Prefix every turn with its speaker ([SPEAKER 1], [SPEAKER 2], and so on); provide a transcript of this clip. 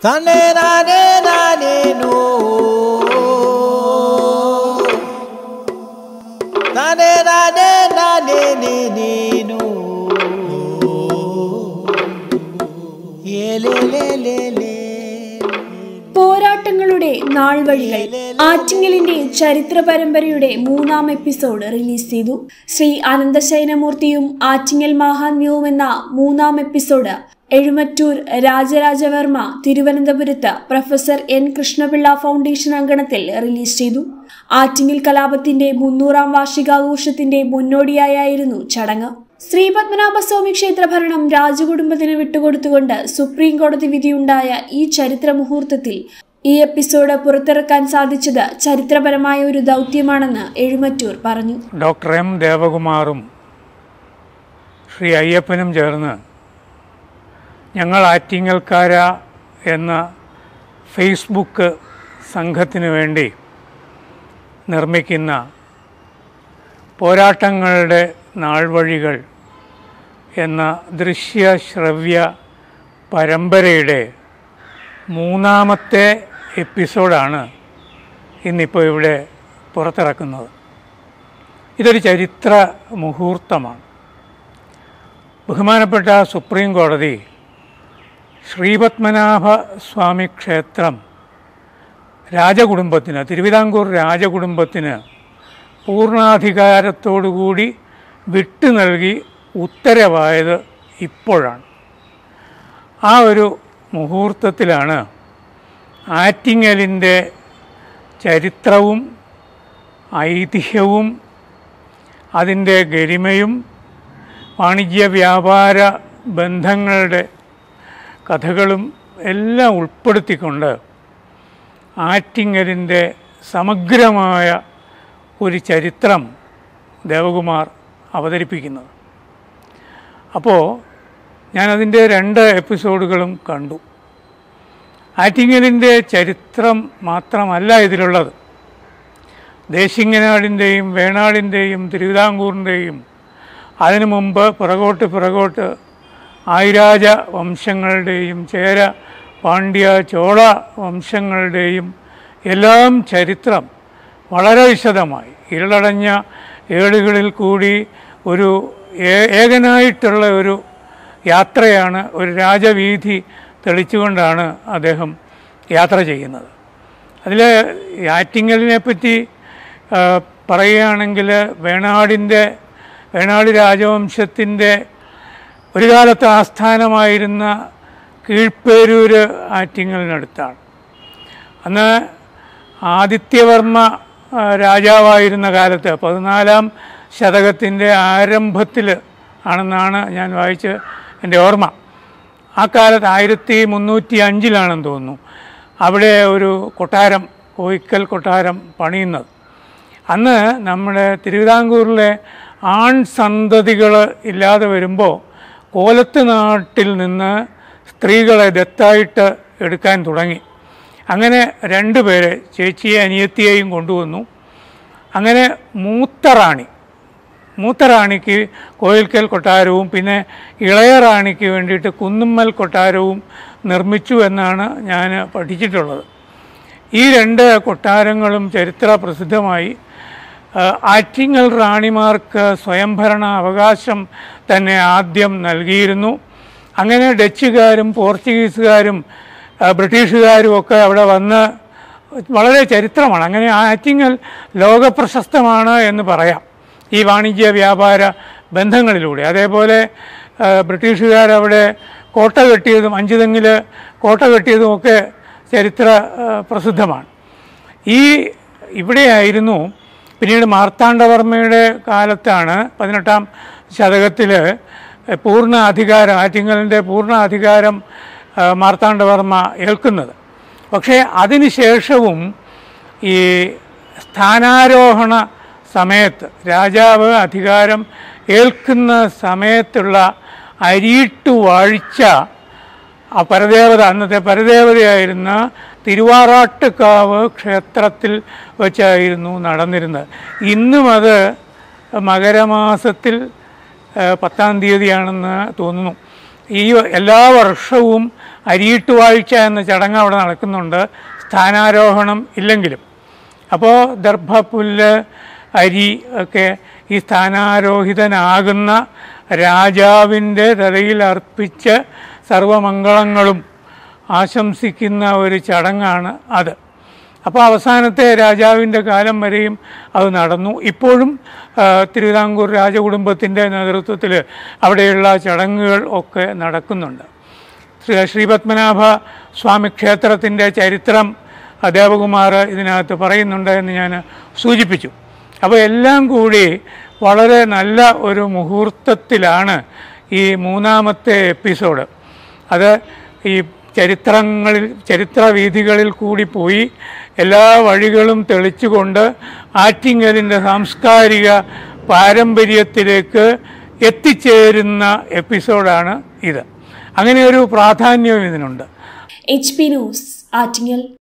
[SPEAKER 1] തന്നെ നാനേ നാനേ നോ തന്നെ നാനേ നാനേ നേ നേ നോ ഏ ലേ ലേ ലേ ലേ
[SPEAKER 2] പോരാട്ടങ്ങളുടെ നാൾവഴികൾ ആറ്റിങ്ങലിന്റെ ചരിത്ര പരമ്പരയുടെ മൂന്നാം എപ്പിസോഡ് റിലീസ് ചെയ്തു ശ്രീ അനന്തശയനമൂർത്തിയും ആറ്റിങ്ങൽ മാഹാത്മ്യവും എന്ന മൂന്നാം എപ്പിസോഡ് എഴുമറ്റൂർ രാജരാജവർമ്മ തിരുവനന്തപുരത്ത് പ്രൊഫസർ എൻ കൃഷ്ണപിള്ള ഫൗണ്ടേഷൻ അങ്കണത്തിൽ റിലീസ് ചെയ്തു ആറ്റിങ്ങൽ കലാപത്തിന്റെ മുന്നൂറാം വാർഷികാഘോഷത്തിന്റെ മുന്നോടിയായിരുന്നു ചടങ്ങ് ശ്രീ പത്മനാഭസ്വാമി ക്ഷേത്ര ഭരണം രാജകുടുംബത്തിന് വിട്ടുകൊടുത്തുകൊണ്ട് സുപ്രീം കോടതി വിധിയുണ്ടായ ഈ ചരിത്ര മുഹൂർത്തത്തിൽ ഈ എപ്പിസോഡ് പുറത്തിറക്കാൻ സാധിച്ചത് ചരിത്രപരമായ ഒരു ദൗത്യമാണെന്ന് എഴുമറ്റൂർ പറഞ്ഞു
[SPEAKER 3] ഡോക്ടർ എം ദേവകുമാറും ശ്രീ അയ്യപ്പനും ചേർന്ന് ഞങ്ങൾ ആറ്റിങ്ങൽക്കാര എന്ന ഫേസ്ബുക്ക് സംഘത്തിന് വേണ്ടി നിർമ്മിക്കുന്ന പോരാട്ടങ്ങളുടെ നാൾവഴികൾ എന്ന ദൃശ്യ ശ്രവ്യ പരമ്പരയുടെ മൂന്നാമത്തെ എപ്പിസോഡാണ് ഇന്നിപ്പോൾ ഇവിടെ പുറത്തിറക്കുന്നത് ഇതൊരു ചരിത്ര മുഹൂർത്തമാണ് ബഹുമാനപ്പെട്ട സുപ്രീം കോടതി ശ്രീപത്മനാഭ സ്വാമി ക്ഷേത്രം രാജകുടുംബത്തിന് തിരുവിതാംകൂർ രാജകുടുംബത്തിന് പൂർണ്ണാധികാരത്തോടുകൂടി വിട്ടു നൽകി ഉത്തരവായത് ഇപ്പോഴാണ് ആ ഒരു മുഹൂർത്തത്തിലാണ് ആറ്റിങ്ങലിൻ്റെ ചരിത്രവും ഐതിഹ്യവും അതിൻ്റെ ഗരിമയും വാണിജ്യ വ്യാപാര ബന്ധങ്ങളുടെ കഥകളും എല്ലാം ഉൾപ്പെടുത്തിക്കൊണ്ട് ആറ്റിങ്ങലിൻ്റെ സമഗ്രമായ ഒരു ചരിത്രം ദേവകുമാർ അവതരിപ്പിക്കുന്നത് അപ്പോൾ ഞാനതിൻ്റെ രണ്ട് എപ്പിസോഡുകളും കണ്ടു ആറ്റിങ്ങലിൻ്റെ ചരിത്രം മാത്രമല്ല ഇതിലുള്ളത് ദേശിങ്ങനാടിൻ്റെയും വേണാടിൻ്റെയും തിരുവിതാംകൂറിൻ്റെയും അതിനു മുമ്പ് പിറകോട്ട് പിറകോട്ട് ആയിരാജ വംശങ്ങളുടെയും ചേര പാണ്ഡ്യ ചോള വംശങ്ങളുടെയും എല്ലാം ചരിത്രം വളരെ വിശദമായി ഇരുളടഞ്ഞ ഏടുകളിൽ കൂടി ഒരു ഏ- ഏകനായിട്ടുള്ള ഒരു യാത്രയാണ് ഒരു രാജവീഥി തെളിച്ചുകൊണ്ടാണ് അദ്ദേഹം യാത്ര ചെയ്യുന്നത് അതിൽ ആറ്റിങ്ങലിനെ പറ്റി ആ, പറയുകയാണെങ്കിൽ വേണാടിൻ്റെ വേണാട് രാജവംശത്തിൻ്റെ ഒരു കാലത്ത് ആസ്ഥാനമായിരുന്ന കീഴ്പ്പേരൂർ ആറ്റിങ്ങലിനടുത്താണ് അന്ന് ആദിത്യവർമ്മ ആ, രാജാവായിരുന്ന കാലത്ത് പതിനാലാം ശതകത്തിൻ്റെ ആരംഭത്തിൽ ആണെന്നാണ് ഞാൻ വായിച്ച് എൻ്റെ ഓർമ്മ ആ കാലത്ത് ആയിരത്തി മുന്നൂറ്റി അഞ്ചിലാണെന്ന് തോന്നുന്നു അവിടെ ഒരു കൊട്ടാരം കോയിക്കൽ കൊട്ടാരം പണിയുന്നത് അന്ന് നമ്മുടെ തിരുവിതാംകൂറിലെ ആൺ സന്തതികൾ ഇല്ലാതെ വരുമ്പോൾ കോലത്ത് നാട്ടിൽ നിന്ന് സ്ത്രീകളെ ദത്തായിട്ട് എടുക്കാൻ തുടങ്ങി അങ്ങനെ രണ്ട് പേരെ ചേച്ചിയെ അനിയത്തിയെയും കൊണ്ടുവന്നു അങ്ങനെ മൂത്ത റാണി മൂത്ത റാണിക്ക് കോയിൽക്കൽ കൊട്ടാരവും പിന്നെ ഇളയ റാണിക്ക് വേണ്ടിയിട്ട് കുന്നുമ്മൽ കൊട്ടാരവും നിർമ്മിച്ചു എന്നാണ് ഞാൻ പഠിച്ചിട്ടുള്ളത് ഈ രണ്ട് കൊട്ടാരങ്ങളും ചരിത്ര പ്രസിദ്ധമായി ആ, ആറ്റിങ്ങൽ റാണിമാർക്ക് സ്വയംഭരണ അവകാശം തന്നെ ആദ്യം നൽകിയിരുന്നു അങ്ങനെ ഡച്ചുകാരും പോർച്ചുഗീസുകാരും ആ, ബ്രിട്ടീഷുകാരും ഒക്കെ അവിടെ വന്ന് വളരെ ചരിത്രമാണ് അങ്ങനെ ആറ്റിങ്ങൽ ലോകപ്രശസ്തമാണ് എന്ന് പറയാം ഈ വാണിജ്യ വ്യാപാര ബന്ധങ്ങളിലൂടെ അതേപോലെ ആ, ബ്രിട്ടീഷുകാരവിടെ കോട്ട കെട്ടിയതും അഞ്ചുതെങ്ങിൽ കോട്ട കെട്ടിയതും ഒക്കെ ചരിത്ര ആ, പ്രസിദ്ധമാണ് ഈ ഇവിടെയായിരുന്നു പിന്നീട് മാർത്താണ്ഡവർമ്മയുടെ കാലത്താണ് പതിനെട്ടാം ശതകത്തിൽ പൂർണ്ണ അധികാരം ആറ്റിങ്ങലിൻ്റെ പൂർണ്ണ അധികാരം ആ, മാർത്താണ്ഡവർമ്മ ഏൽക്കുന്നത് പക്ഷേ അതിനുശേഷവും ഈ സ്ഥാനാരോഹണ സമയത്ത് രാജാവ് അധികാരം ഏൽക്കുന്ന സമയത്തുള്ള അരിയിട്ടു വാഴ്ച ആ പരദേവത അന്നത്തെ പരദേവതയായിരുന്ന തിരുവാറാട്ടുകാവ് ക്ഷേത്രത്തിൽ വെച്ചായിരുന്നു നടന്നിരുന്നത് ഇന്നും അത് മകരമാസത്തിൽ ആ, പത്താം തീയതിയാണെന്ന് തോന്നുന്നു ഈ എല്ലാ വർഷവും അരിയിട്ടുവാഴ്ച എന്ന ചടങ്ങ് അവിടെ നടക്കുന്നുണ്ട് സ്ഥാനാരോഹണം ഇല്ലെങ്കിലും അപ്പോൾ ദർഭപുല്ല് അരി ഒക്കെ ഈ സ്ഥാനാരോഹിതനാകുന്ന രാജാവിൻ്റെ തലയിൽ അർപ്പിച്ച് സർവമംഗളങ്ങളും ആശംസിക്കുന്ന ഒരു ചടങ്ങാണ് അത് അപ്പോൾ അവസാനത്തെ രാജാവിൻ്റെ കാലം വരെയും അത് നടന്നു ഇപ്പോഴും ആ, തിരുവിതാംകൂർ രാജകുടുംബത്തിൻ്റെ നേതൃത്വത്തിൽ അവിടെയുള്ള ചടങ്ങുകൾ ഒക്കെ നടക്കുന്നുണ്ട് ശ്രീ ശ്രീപത്മനാഭ സ്വാമി ക്ഷേത്രത്തിൻ്റെ ചരിത്രം ആ, ദേവകുമാർ ഇതിനകത്ത് പറയുന്നുണ്ട് എന്ന് ഞാൻ സൂചിപ്പിച്ചു അപ്പോൾ എല്ലാം കൂടി വളരെ നല്ല ഒരു മുഹൂർത്തത്തിലാണ് ഈ മൂന്നാമത്തെ എപ്പിസോഡ് അത് ഈ ചരിത്രങ്ങളിൽ ചരിത്രവീഥികളിൽ കൂടി പോയി എല്ലാ വഴികളും തെളിച്ചുകൊണ്ട് ആറ്റിങ്ങലിൻ്റെ സാംസ്കാരിക പാരമ്പര്യത്തിലേക്ക് എത്തിച്ചേരുന്ന എപ്പിസോഡാണ് ഇത് അങ്ങനെ ഒരു പ്രാധാന്യവും ഇതിനുണ്ട്
[SPEAKER 2] എച്ച് പി ന്യൂസ് ആറ്റിങ്ങൽ